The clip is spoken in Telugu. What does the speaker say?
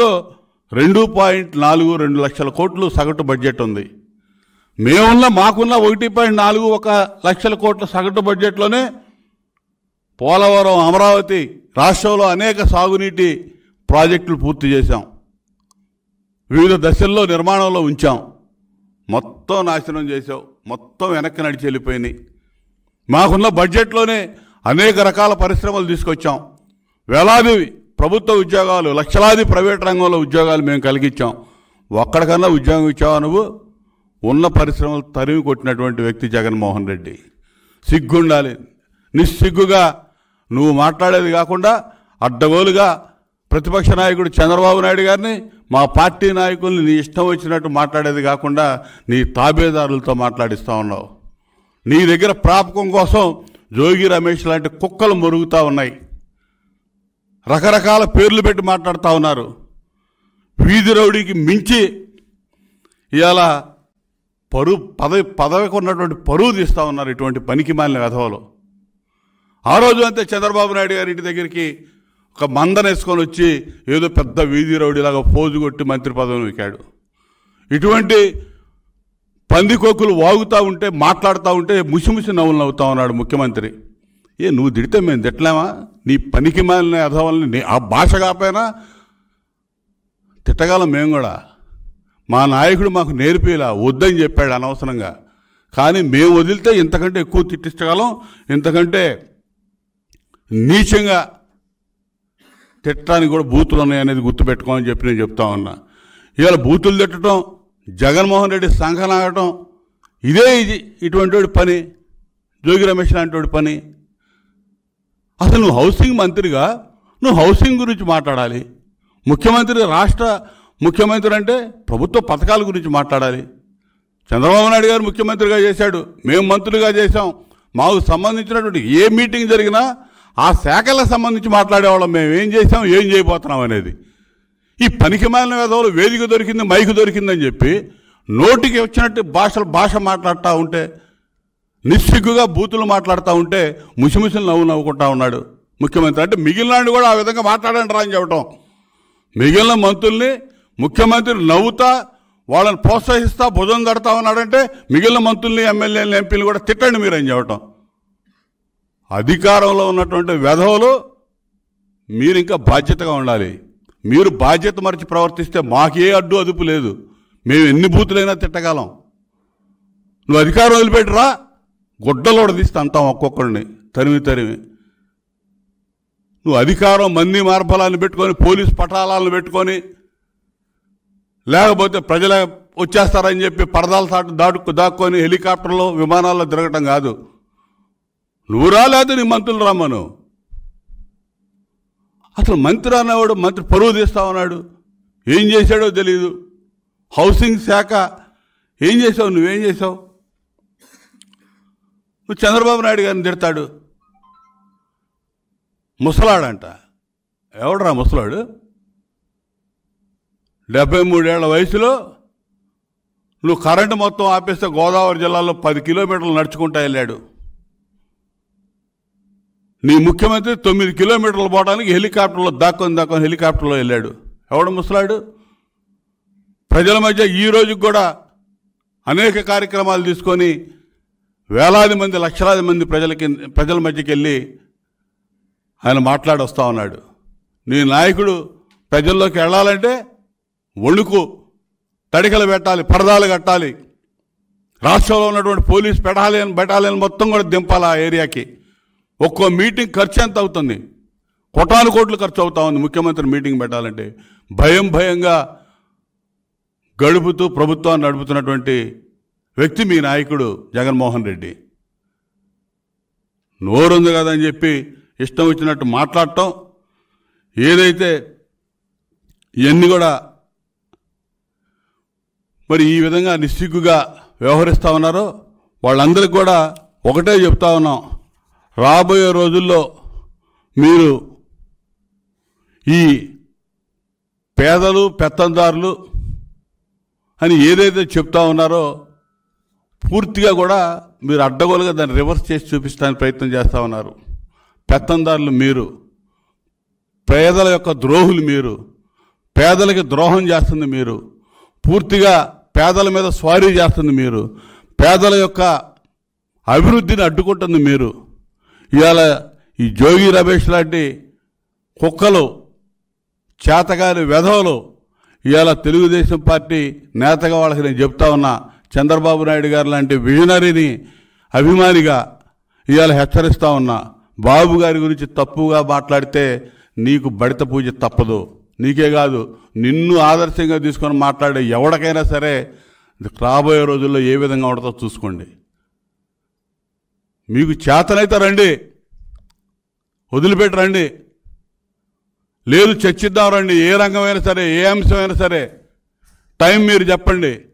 రెండు పాయింట్ నాలుగు రెండు లక్షల కోట్లు సగటు బడ్జెట్ ఉంది మేమున్న మాకున్న ఒకటి పాయింట్ నాలుగు ఒక లక్షల కోట్ల సగటు బడ్జెట్లోనే పోలవరం అమరావతి రాష్ట్రంలో అనేక సాగునీటి ప్రాజెక్టులు పూర్తి చేశాం వివిధ దశల్లో నిర్మాణంలో ఉంచాం మొత్తం నాశనం చేసావు మొత్తం వెనక్కి నడిచి వెళ్ళిపోయినాయి మాకున్న బడ్జెట్లోనే అనేక రకాల పరిశ్రమలు తీసుకొచ్చాం వేలాది ప్రభుత్వ ఉద్యోగాలు లక్షలాది ప్రైవేట్ రంగంలో ఉద్యోగాలు మేము కలిగించాం ఒక్కడికన్నా ఉద్యోగం ఇచ్చావా నువ్వు ఉన్న పరిశ్రమలు తరిమి కొట్టినటువంటి వ్యక్తి జగన్మోహన్ రెడ్డి సిగ్గుండాలి నిస్సిగ్గుగా నువ్వు మాట్లాడేది కాకుండా అడ్డగోలుగా ప్రతిపక్ష నాయకుడు చంద్రబాబు నాయుడు గారిని మా పార్టీ నాయకుల్ని నీ ఇష్టం వచ్చినట్టు మాట్లాడేది కాకుండా నీ తాబేదారులతో మాట్లాడిస్తూ ఉన్నావు నీ దగ్గర ప్రాపకం కోసం జోగి రమేష్ లాంటి కుక్కలు మొరుగుతూ ఉన్నాయి రకరకాల పేర్లు పెట్టి మాట్లాడుతూ ఉన్నారు వీధి రౌడీకి మించి ఇవాళ పరువు పదవి పదవికి ఉన్నటువంటి పరువు తీస్తూ ఉన్నారు ఇటువంటి పనికి మాలిన వెధవలు ఆ రోజు అంతే చంద్రబాబు నాయుడు గారి ఇంటి దగ్గరికి ఒక మందనేసుకొని వచ్చి ఏదో పెద్ద వీధి రౌడీలాగా పోజు కొట్టి మంత్రి పదవిని ఎక్కాడు ఇటువంటి పందికొక్కులు వాగుతూ ఉంటే మాట్లాడుతూ ఉంటే ముసిముసి నవ్వులు నవ్వుతా ఉన్నాడు ముఖ్యమంత్రి ఏ నువ్వు తిడితే మేము తిట్టలేమా నీ పనికి మాలిన అధవల్ని నీ- ఆ భాష కాకపోయినా తిట్టగలం మేము కూడా మా నాయకుడు మాకు నేర్పిలా వద్దని చెప్పాడు అనవసరంగా కానీ మేము వదిలితే ఇంతకంటే ఎక్కువ తిట్టించగలం ఇంతకంటే నీచంగా తిట్టడానికి కూడా బూతులు ఉన్నాయనేది గుర్తుపెట్టుకోమని చెప్పి నేను చెప్తా ఉన్నా ఇవాళ బూతులు తిట్టడం జగన్మోహన్ రెడ్డి సంఘనాగటం ఇదే ఇది ఇటువంటి వాడి పని జోగి రమేష్ లాంటి వాడి పని అసలు నువ్వు హౌసింగ్ మంత్రిగా నువ్వు హౌసింగ్ గురించి మాట్లాడాలి ముఖ్యమంత్రి రాష్ట్ర ముఖ్యమంత్రి అంటే ప్రభుత్వ పథకాల గురించి మాట్లాడాలి చంద్రబాబు నాయుడు గారు ముఖ్యమంత్రిగా చేశాడు మేము మంత్రులుగా చేశాం మాకు సంబంధించినటువంటి ఏ మీటింగ్ జరిగినా ఆ శాఖలకు సంబంధించి మాట్లాడేవాళ్ళం మేము ఏం చేసాం ఏం చేయబోతున్నాం అనేది ఈ పనికి మాలిన వేదవులు వేదిక దొరికింది మైకు దొరికిందని చెప్పి నోటికి వచ్చినట్టు భాషలు భాష మాట్లాడుతూ ఉంటే నిస్సిగ్గుగా బూతులు మాట్లాడుతూ ఉంటే ముసిముసిలు నవ్వు నవ్వుకుంటా ఉన్నాడు ముఖ్యమంత్రి అంటే మిగిలిన కూడా ఆ విధంగా మాట్లాడండి రా అని చెప్పటం మిగిలిన మంత్రుల్ని ముఖ్యమంత్రి నవ్వుతా వాళ్ళని ప్రోత్సహిస్తా భుజం తడతా ఉన్నాడంటే మిగిలిన మంత్రుల్ని ఎమ్మెల్యేలు ఎంపీలు కూడా తిట్టండి మీరు అని చెప్పటం అధికారంలో ఉన్నటువంటి వెధవలు మీరు ఇంకా బాధ్యతగా ఉండాలి మీరు బాధ్యత మరిచి ప్రవర్తిస్తే మాకే అడ్డు అదుపు లేదు మేము ఎన్ని బూతులైనా తిట్టగలం నువ్వు అధికారం వదిలిపెట్టురా గుడ్డలోడ తీస్తే అంటాం ఒక్కొక్కరిని తరిమి తరిమి నువ్వు అధికారం మంది మార్బలాన్ని పెట్టుకొని పోలీస్ పటాలను పెట్టుకొని లేకపోతే ప్రజల వచ్చేస్తారని చెప్పి పరదాల సాటు దాటుకు దాక్కొని హెలికాప్టర్లో విమానాల్లో తిరగటం కాదు నువ్వు రాలేదు నీ మంత్రులు రమ్మను అసలు మంత్రి అన్నవాడు మంత్రి పరువు తీస్తా ఉన్నాడు ఏం చేశాడో తెలియదు హౌసింగ్ శాఖ ఏం చేసావు నువ్వేం చేసావు నువ్వు చంద్రబాబు నాయుడు గారిని తిడతాడు ముసలాడంట ఎవడరా ముసలాడు డెబ్బై మూడేళ్ల వయసులో నువ్వు కరెంటు మొత్తం ఆపేస్తే గోదావరి జిల్లాలో పది కిలోమీటర్లు నడుచుకుంటా వెళ్ళాడు నీ ముఖ్యమంత్రి తొమ్మిది కిలోమీటర్లు పోవడానికి హెలికాప్టర్లో దాక్కొని దాక్కొని హెలికాప్టర్లో వెళ్ళాడు ఎవడు ముసలాడు ప్రజల మధ్య ఈ రోజుకి కూడా అనేక కార్యక్రమాలు తీసుకొని వేలాది మంది లక్షలాది మంది ప్రజలకి ప్రజల మధ్యకి వెళ్ళి ఆయన మాట్లాడొస్తా ఉన్నాడు నీ నాయకుడు ప్రజల్లోకి వెళ్ళాలంటే వణుకు తడికలు పెట్టాలి పరదాలు కట్టాలి రాష్ట్రంలో ఉన్నటువంటి పోలీస్ పెటాలియన్ బెటాలియన్ మొత్తం కూడా దింపాలి ఆ ఏరియాకి ఒక్కో మీటింగ్ ఖర్చు ఎంత అవుతుంది కోటాను కోట్లు ఖర్చు అవుతా ఉంది ముఖ్యమంత్రి మీటింగ్ పెట్టాలంటే భయం భయంగా గడుపుతూ ప్రభుత్వాన్ని నడుపుతున్నటువంటి వ్యక్తి మీ నాయకుడు జగన్మోహన్ రెడ్డి నోరుంది కదని చెప్పి ఇష్టం వచ్చినట్టు మాట్లాడటం ఏదైతే ఇవన్నీ కూడా మరి ఈ విధంగా నిస్సిగ్గుగా వ్యవహరిస్తూ ఉన్నారో వాళ్ళందరికీ కూడా ఒకటే చెప్తా ఉన్నాం రాబోయే రోజుల్లో మీరు ఈ పేదలు పెత్తందారులు అని ఏదైతే చెప్తా ఉన్నారో పూర్తిగా కూడా మీరు అడ్డగోలుగా దాన్ని రివర్స్ చేసి చూపించడానికి ప్రయత్నం చేస్తూ ఉన్నారు పెత్తందారులు మీరు పేదల యొక్క ద్రోహులు మీరు పేదలకి ద్రోహం చేస్తుంది మీరు పూర్తిగా పేదల మీద స్వారీ చేస్తుంది మీరు పేదల యొక్క అభివృద్ధిని అడ్డుకుంటుంది మీరు ఇవాళ ఈ జోగి రమేష్ లాంటి కుక్కలు చేతగాని వెధవలు ఇవాళ తెలుగుదేశం పార్టీ నేతగా వాళ్ళకి నేను చెప్తా ఉన్నా చంద్రబాబు నాయుడు గారు లాంటి విజనరీని అభిమానిగా ఇవాళ హెచ్చరిస్తా ఉన్నా బాబు గారి గురించి తప్పుగా మాట్లాడితే నీకు బడిత పూజ తప్పదు నీకే కాదు నిన్ను ఆదర్శంగా తీసుకొని మాట్లాడే ఎవరికైనా సరే రాబోయే రోజుల్లో ఏ విధంగా ఉండదో చూసుకోండి మీకు చేతనైతే రండి వదిలిపెట్టి రండి లేదు చర్చిద్దాం రండి ఏ రంగమైనా సరే ఏ అంశమైనా సరే టైం మీరు చెప్పండి